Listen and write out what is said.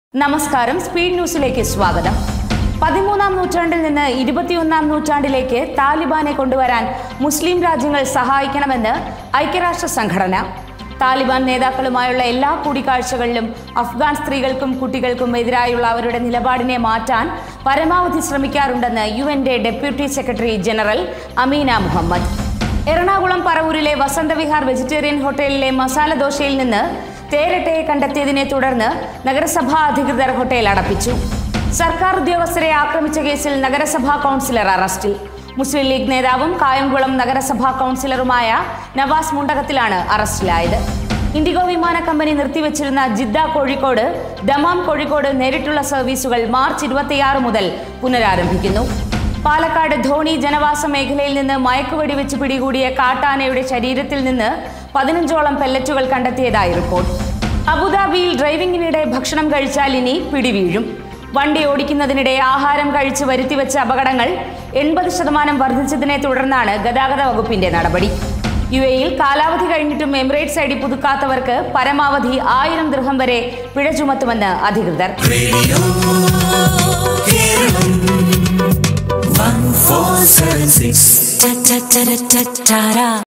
നമസ്കാരം സ്പീഡ് ന്യൂസിലേക്ക് സ്വാഗതം പതിമൂന്നാം നൂറ്റാണ്ടിൽ നിന്ന് ഇരുപത്തിയൊന്നാം നൂറ്റാണ്ടിലേക്ക് താലിബാനെ കൊണ്ടുവരാൻ മുസ്ലിം രാജ്യങ്ങൾ സഹായിക്കണമെന്ന് ഐക്യരാഷ്ട്ര സംഘടന താലിബാൻ നേതാക്കളുമായുള്ള എല്ലാ കൂടിക്കാഴ്ചകളിലും അഫ്ഗാൻ സ്ത്രീകൾക്കും കുട്ടികൾക്കും എതിരായുള്ള അവരുടെ നിലപാടിനെ മാറ്റാൻ പരമാവധി ശ്രമിക്കാറുണ്ടെന്ന് യു എൻ്റെ deputy secretary general Ameena Muhammad Ernakulam പറവൂരിലെ വസന്തവിഹാർ വെജിറ്റേറിയൻ ഹോട്ടലിലെ മസാല ദോശയിൽ നിന്ന് തേരട്ടയെ കണ്ടെത്തിയതിനെ തുടർന്ന് നഗരസഭാ അധികൃതർ ഹോട്ടൽ അടപ്പിച്ചു സർക്കാർ ഉദ്യോഗസ്ഥരെ ആക്രമിച്ച കേസിൽ നഗരസഭാ കൗൺസിലർ അറസ്റ്റിൽ മുസ്ലിം ലീഗ് നേതാവും കായംകുളം നഗരസഭാ കൗൺസിലറുമായ നവാസ് മുണ്ടകത്തിലാണ് അറസ്റ്റിലായത് ഇൻഡിഗോ വിമാന കമ്പനി നിർത്തിവച്ചിരുന്ന ജിദ്ദ കോഴിക്കോട് ദമാം കോഴിക്കോട് നേരിട്ടുള്ള സർവീസുകൾ മാർച്ച് ഇരുപത്തിയാറ് മുതൽ പുനരാരംഭിക്കുന്നു പാലക്കാട് ധോണി ജനവാസ മേഖലയിൽ നിന്ന് മയക്കുവെടി വെച്ച് പിടികൂടിയ കാട്ടാനയുടെ ശരീരത്തിൽ നിന്ന് പതിനഞ്ചോളം പെല്ലറ്റുകൾ കണ്ടെത്തിയതായി റിപ്പോർട്ട് അബുദാബിയിൽ ഡ്രൈവിംഗിനിടെ ഭക്ഷണം കഴിച്ചാൽ ഇനി പിടിവീഴും വണ്ടി ഓടിക്കുന്നതിനിടെ ആഹാരം കഴിച്ച് വരുത്തിവെച്ച അപകടങ്ങൾ എൺപത് ശതമാനം വർദ്ധിച്ചതിനെ തുടർന്നാണ് ഗതാഗത വകുപ്പിന്റെ നടപടി യു എയിൽ കാലാവധി കഴിഞ്ഞിട്ടും എമിറേറ്റ്സ് ഐ ഡി പുതുക്കാത്തവർക്ക് പരമാവധി ആയിരം ദൃഹം വരെ പിഴ ചുമത്തുമെന്ന് അധികൃതർ One four seven six. Ta ta ta ta ta ta.